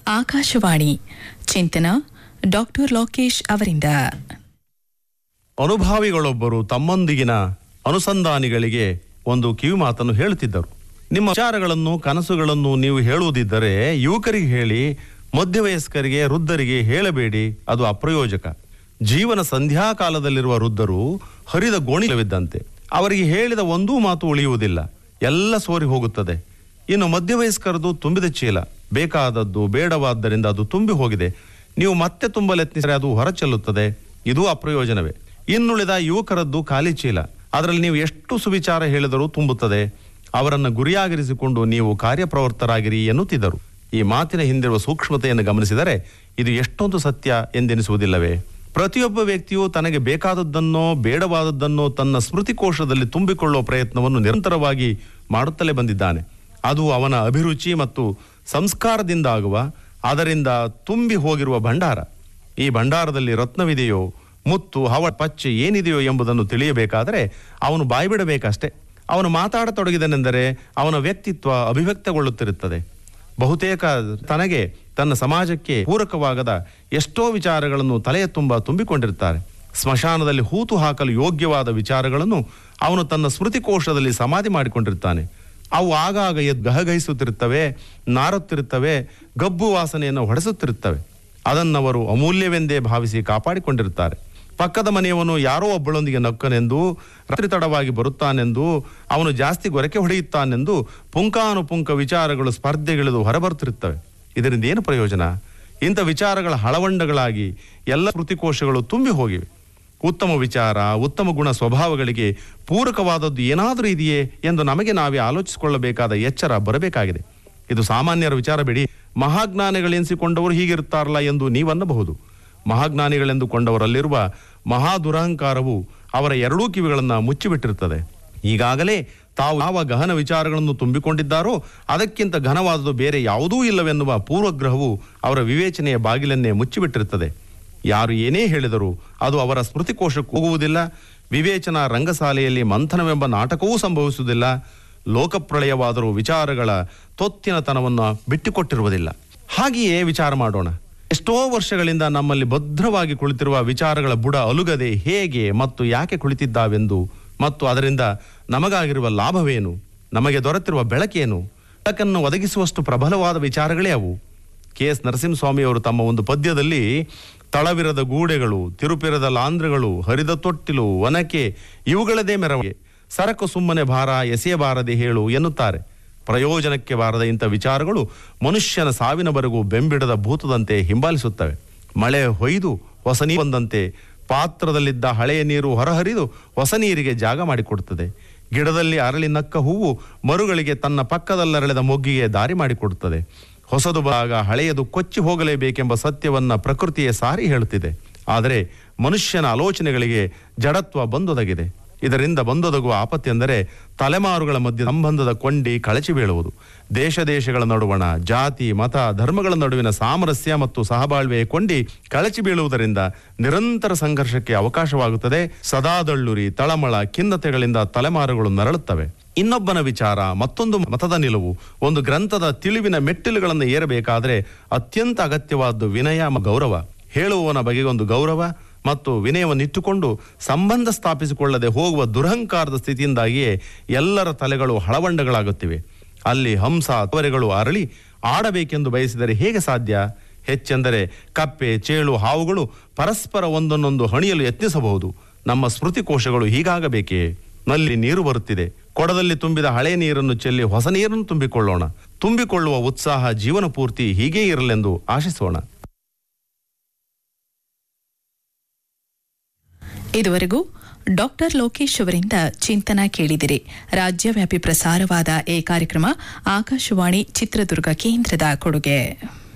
ಆಕಾಶವಾಣಿ ಚಿಂತನ ಡಾಕ್ಟರ್ ಲೋಕೇಶ್ ಅವರಿಂದ ಅನುಭಾವಿಗಳೊಬ್ಬರು ತಮ್ಮೊಂದಿಗಿನ ಅನುಸಂಧಾನಿಗಳಿಗೆ ಒಂದು ಕಿವಿ ಮಾತನ್ನು ಹೇಳುತ್ತಿದ್ದರು ನಿಮ್ಮ ವಿಚಾರಗಳನ್ನು ಕನಸುಗಳನ್ನು ನೀವು ಹೇಳುವುದಿದ್ದರೆ ಯುವಕರಿಗೆ ಹೇಳಿ ಮಧ್ಯವಯಸ್ಕರಿಗೆ ವೃದ್ಧರಿಗೆ ಹೇಳಬೇಡಿ ಅದು ಅಪ್ರಯೋಜಕ ಜೀವನ ಸಂಧ್ಯಾಕಾಲದಲ್ಲಿರುವ ವೃದ್ಧರು ಹರಿದ ಗೋಣಿಲವಿದ್ದಂತೆ ಅವರಿಗೆ ಹೇಳಿದ ಒಂದೂ ಮಾತು ಉಳಿಯುವುದಿಲ್ಲ ಎಲ್ಲ ಸೋರಿ ಹೋಗುತ್ತದೆ ಇನ್ನು ಮಧ್ಯವಯಸ್ಕರದು ತುಂಬಿದ ಚೀಲ ಬೇಕಾದದ್ದು ಬೇಡವಾದ್ದರಿಂದ ಅದು ತುಂಬಿ ಹೋಗಿದೆ ನೀವು ಮತ್ತೆ ತುಂಬಲು ಯತ್ನಿಸಿದರೆ ಅದು ಹೊರಚೆಲ್ಲುತ್ತದೆ ಇದು ಅಪ್ರಯೋಜನವೇ ಇನ್ನುಳಿದ ಯುವಕರದ್ದು ಖಾಲಿ ಚೀಲ ಅದರಲ್ಲಿ ನೀವು ಎಷ್ಟು ಸುವಿಚಾರ ಹೇಳಿದರೂ ತುಂಬುತ್ತದೆ ಅವರನ್ನು ಗುರಿಯಾಗಿರಿಸಿಕೊಂಡು ನೀವು ಕಾರ್ಯಪ್ರವರ್ತರಾಗಿರಿ ಎನ್ನುತ್ತಿದ್ದರು ಈ ಮಾತಿನ ಹಿಂದಿರುವ ಸೂಕ್ಷ್ಮತೆಯನ್ನು ಗಮನಿಸಿದರೆ ಇದು ಎಷ್ಟೊಂದು ಸತ್ಯ ಎಂದೆನಿಸುವುದಿಲ್ಲವೇ ಪ್ರತಿಯೊಬ್ಬ ವ್ಯಕ್ತಿಯು ತನಗೆ ಬೇಕಾದದ್ದನ್ನೋ ಬೇಡವಾದದ್ದನ್ನೋ ತನ್ನ ಸ್ಮೃತಿಕೋಶದಲ್ಲಿ ತುಂಬಿಕೊಳ್ಳುವ ಪ್ರಯತ್ನವನ್ನು ನಿರಂತರವಾಗಿ ಮಾಡುತ್ತಲೇ ಬಂದಿದ್ದಾನೆ ಅದು ಅವನ ಅಭಿರುಚಿ ಮತ್ತು ಸಂಸ್ಕಾರದಿಂದ ಆಗುವ ಅದರಿಂದ ತುಂಬಿ ಹೋಗಿರುವ ಭಂಡಾರ ಈ ಭಂಡಾರದಲ್ಲಿ ರತ್ನವಿದೆಯೋ ಮುತ್ತು ಹವ ಪಚ್ಚೆ ಏನಿದೆಯೋ ಎಂಬುದನ್ನು ತಿಳಿಯಬೇಕಾದರೆ ಅವನು ಬಾಯ್ಬಿಡಬೇಕಷ್ಟೇ ಅವನು ಮಾತಾಡತೊಡಗಿದನೆಂದರೆ ಅವನ ವ್ಯಕ್ತಿತ್ವ ಅಭಿವ್ಯಕ್ತಗೊಳ್ಳುತ್ತಿರುತ್ತದೆ ಬಹುತೇಕ ತನಗೆ ತನ್ನ ಸಮಾಜಕ್ಕೆ ಪೂರಕವಾಗದ ಎಷ್ಟೋ ವಿಚಾರಗಳನ್ನು ತಲೆಯ ತುಂಬ ತುಂಬಿಕೊಂಡಿರ್ತಾರೆ ಸ್ಮಶಾನದಲ್ಲಿ ಹೂತು ಹಾಕಲು ಯೋಗ್ಯವಾದ ವಿಚಾರಗಳನ್ನು ಅವನು ತನ್ನ ಸ್ಮೃತಿಕೋಶದಲ್ಲಿ ಸಮಾಧಿ ಮಾಡಿಕೊಂಡಿರ್ತಾನೆ ಅವು ಆಗಾಗ ಎದ್ದು ಗಹಗಹಿಸುತ್ತಿರುತ್ತವೆ ನಾರುತ್ತಿರುತ್ತವೆ ಗಬ್ಬು ವಾಸನೆಯನ್ನು ಹೊಡೆಸುತ್ತಿರುತ್ತವೆ ಅದನ್ನವರು ಅಮೂಲ್ಯವೆಂದೇ ಭಾವಿಸಿ ಕಾಪಾಡಿಕೊಂಡಿರುತ್ತಾರೆ ಪಕ್ಕದ ಮನೆಯವನು ಯಾರೋ ಒಬ್ಬಳೊಂದಿಗೆ ನಕ್ಕನೆಂದು ರಾತ್ರಿ ತಡವಾಗಿ ಬರುತ್ತಾನೆಂದು ಅವನು ಜಾಸ್ತಿ ಗೊರಕೆ ಹೊಡೆಯುತ್ತಾನೆಂದು ಪುಂಕಾನುಪುಂಕ ವಿಚಾರಗಳು ಸ್ಪರ್ಧೆಗಿಳಿದು ಹೊರಬರುತ್ತಿರುತ್ತವೆ ಇದರಿಂದ ಏನು ಪ್ರಯೋಜನ ಇಂಥ ವಿಚಾರಗಳ ಹಳವಂಡಗಳಾಗಿ ಎಲ್ಲ ಕೃತಿಕೋಶಗಳು ತುಂಬಿ ಹೋಗಿವೆ ಉತ್ತಮ ವಿಚಾರ ಉತ್ತಮ ಗುಣ ಸ್ವಭಾವಗಳಿಗೆ ಪೂರಕವಾದದ್ದು ಏನಾದರೂ ಇದೆಯೇ ಎಂದು ನಮಗೆ ನಾವೇ ಆಲೋಚಿಸಿಕೊಳ್ಳಬೇಕಾದ ಎಚ್ಚರ ಬರಬೇಕಾಗಿದೆ ಇದು ಸಾಮಾನ್ಯರ ವಿಚಾರ ಬಿಡಿ ಮಹಾಜ್ಞಾನಿಗಳೆನಿಸಿಕೊಂಡವರು ಹೀಗಿರುತ್ತಾರಲ್ಲ ಎಂದು ನೀವನ್ನಬಹುದು ಮಹಾಜ್ಞಾನಿಗಳೆಂದುಕೊಂಡವರಲ್ಲಿರುವ ಮಹಾ ದುರಹಂಕಾರವು ಅವರ ಎರಡೂ ಕಿವಿಗಳನ್ನು ಮುಚ್ಚಿಬಿಟ್ಟಿರುತ್ತದೆ ಈಗಾಗಲೇ ತಾವು ಯಾವ ಗಹನ ವಿಚಾರಗಳನ್ನು ತುಂಬಿಕೊಂಡಿದ್ದಾರೋ ಅದಕ್ಕಿಂತ ಘನವಾದುದು ಬೇರೆ ಯಾವುದೂ ಇಲ್ಲವೆನ್ನುವ ಪೂರ್ವಗ್ರಹವು ಅವರ ವಿವೇಚನೆಯ ಬಾಗಿಲನ್ನೇ ಮುಚ್ಚಿಬಿಟ್ಟಿರುತ್ತದೆ ಯಾರು ಏನೇ ಹೇಳಿದರೂ ಅದು ಅವರ ಸ್ಮೃತಿಕೋಶಕ್ಕೆ ಹೋಗುವುದಿಲ್ಲ ವಿವೇಚನಾ ರಂಗಶಾಲೆಯಲ್ಲಿ ಮಂಥನವೆಂಬ ನಾಟಕವೂ ಸಂಭವಿಸುವುದಿಲ್ಲ ಲೋಕಪ್ರಳಯವಾದರೂ ವಿಚಾರಗಳ ತೊತ್ತಿನತನವನ್ನು ಬಿಟ್ಟುಕೊಟ್ಟಿರುವುದಿಲ್ಲ ಹಾಗೆಯೇ ವಿಚಾರ ಮಾಡೋಣ ಎಷ್ಟೋ ವರ್ಷಗಳಿಂದ ನಮ್ಮಲ್ಲಿ ಭದ್ರವಾಗಿ ಕುಳಿತಿರುವ ವಿಚಾರಗಳ ಬುಡ ಅಲುಗದೆ ಹೇಗೆ ಮತ್ತು ಯಾಕೆ ಕುಳಿತಿದ್ದಾವೆಂದು ಮತ್ತು ಅದರಿಂದ ನಮಗಾಗಿರುವ ಲಾಭವೇನು ನಮಗೆ ದೊರೆತಿರುವ ಬೆಳಕೇನು ಬೆಳಕನ್ನು ಒದಗಿಸುವಷ್ಟು ಪ್ರಬಲವಾದ ವಿಚಾರಗಳೇ ಅವು ಕೆ ಎಸ್ ನರಸಿಂಹಸ್ವಾಮಿಯವರು ತಮ್ಮ ಒಂದು ಪದ್ಯದಲ್ಲಿ ತಳವಿರದ ಗೂಡೆಗಳು ತಿರುಪಿರದ ಲಾಂಧ್ರಗಳು ಹರಿದ ತೊಟ್ಟಿಲು ಒನಕೆ ಇವುಗಳದೇ ಮೆರವಣಿಗೆ ಸರಕು ಸುಮ್ಮನೆ ಭಾರ ಎಸೆಯಬಾರದೆ ಹೇಳು ಎನ್ನುತ್ತಾರೆ ಪ್ರಯೋಜನಕ್ಕೆ ಬಾರದ ಇಂಥ ವಿಚಾರಗಳು ಮನುಷ್ಯನ ಸಾವಿನವರೆಗೂ ಬೆಂಬಿಡದ ಭೂತದಂತೆ ಹಿಂಬಾಲಿಸುತ್ತವೆ ಮಳೆ ಹೊಯ್ದು ಹೊಸ ನೀರು ಬಂದಂತೆ ಪಾತ್ರದಲ್ಲಿದ್ದ ಹಳೆಯ ನೀರು ಹೊರಹರಿದು ಹೊಸ ನೀರಿಗೆ ಜಾಗ ಮಾಡಿಕೊಡುತ್ತದೆ ಗಿಡದಲ್ಲಿ ಅರಳಿ ನಕ್ಕ ಹೂವು ಮರುಗಳಿಗೆ ತನ್ನ ಪಕ್ಕದಲ್ಲರಳೆದ ಮೊಗ್ಗಿಗೆ ದಾರಿ ಮಾಡಿಕೊಡುತ್ತದೆ ಹೊಸದು ಭಾಗ ಹಳೆಯದು ಕೊಚ್ಚಿ ಹೋಗಲೇಬೇಕೆಂಬ ಸತ್ಯವನ್ನ ಪ್ರಕೃತಿಯೇ ಸಾರಿ ಹೇಳುತ್ತಿದೆ ಆದರೆ ಮನುಷ್ಯನ ಆಲೋಚನೆಗಳಿಗೆ ಜಡತ್ವ ಬಂದೊದಗಿದೆ ಇದರಿಂದ ಬಂದೊದಗುವ ಆಪತ್ತಿ ಎಂದರೆ ತಲೆಮಾರುಗಳ ಮಧ್ಯೆ ಸಂಬಂಧದ ಕೊಂಡಿ ಕಳಚಿ ಬೀಳುವುದು ದೇಶ ದೇಶಗಳ ನಡುವಣ ಜಾತಿ ಮತ ಧರ್ಮಗಳ ನಡುವಿನ ಸಾಮರಸ್ಯ ಮತ್ತು ಸಹಬಾಳ್ವೆಯ ಕೊಂಡಿ ಕಳಚಿ ಬೀಳುವುದರಿಂದ ನಿರಂತರ ಸಂಘರ್ಷಕ್ಕೆ ಅವಕಾಶವಾಗುತ್ತದೆ ಸದಾದಳ್ಳುರಿ ತಳಮಳ ಖಿನ್ನತೆಗಳಿಂದ ತಲೆಮಾರುಗಳು ನರಳುತ್ತವೆ ಇನ್ನೊಬ್ಬನ ವಿಚಾರ ಮತ್ತೊಂದು ಮತದ ನಿಲುವು ಒಂದು ಗ್ರಂಥದ ತಿಳಿವಿನ ಮೆಟ್ಟಿಲುಗಳನ್ನು ಏರಬೇಕಾದರೆ ಅತ್ಯಂತ ಅಗತ್ಯವಾದ್ದು ವಿನಯ ಮ- ಗೌರವ ಹೇಳುವವನ ಬಗೆಗೊಂದು ಗೌರವ ಮತ್ತು ವಿನಯವನ್ನಿಟ್ಟುಕೊಂಡು ಸಂಬಂಧ ಸ್ಥಾಪಿಸಿಕೊಳ್ಳದೆ ಹೋಗುವ ದುರಹಂಕಾರದ ಸ್ಥಿತಿಯಿಂದಾಗಿಯೇ ಎಲ್ಲರ ತಲೆಗಳು ಹಳವಂಡಗಳಾಗುತ್ತಿವೆ ಅಲ್ಲಿ ಹಂಸ ತೊರೆಗಳು ಅರಳಿ ಆಡಬೇಕೆಂದು ಬಯಸಿದರೆ ಹೇಗೆ ಸಾಧ್ಯ ಹೆಚ್ಚೆಂದರೆ ಕಪ್ಪೆ ಚೇಳು ಹಾವುಗಳು ಪರಸ್ಪರ ಒಂದನ್ನೊಂದು ಹಣಿಯಲು ಯತ್ನಿಸಬಹುದು ನಮ್ಮ ಸ್ಮೃತಿಕೋಶಗಳು ಹೀಗಾಗಬೇಕೇ ನಲ್ಲಿ ನೀರು ಬರುತ್ತಿದೆ ಕೊಡದಲ್ಲಿ ತುಂಬಿದ ಹಳೆ ನೀರನ್ನು ಚೆಲ್ಲಿ ಹೊಸ ನೀರನ್ನು ತುಂಬಿಕೊಳ್ಳೋಣ ತುಂಬಿಕೊಳ್ಳುವ ಉತ್ಸಾಹ ಜೀವನ ಪೂರ್ತಿ ಹೀಗೇ ಇರಲೆಂದು ಆಶಿಸೋಣ ಇದುವರೆಗೂ ಡಾಕ್ಟರ್ ಲೋಕೇಶ್ ಅವರಿಂದ ಚಿಂತನ ಕೇಳಿದಿರಿ ರಾಜ್ಯವ್ಯಾಪಿ ಪ್ರಸಾರವಾದ ಈ ಕಾರ್ಯಕ್ರಮ ಆಕಾಶವಾಣಿ ಚಿತ್ರದುರ್ಗ ಕೇಂದ್ರದ ಕೊಡುಗೆ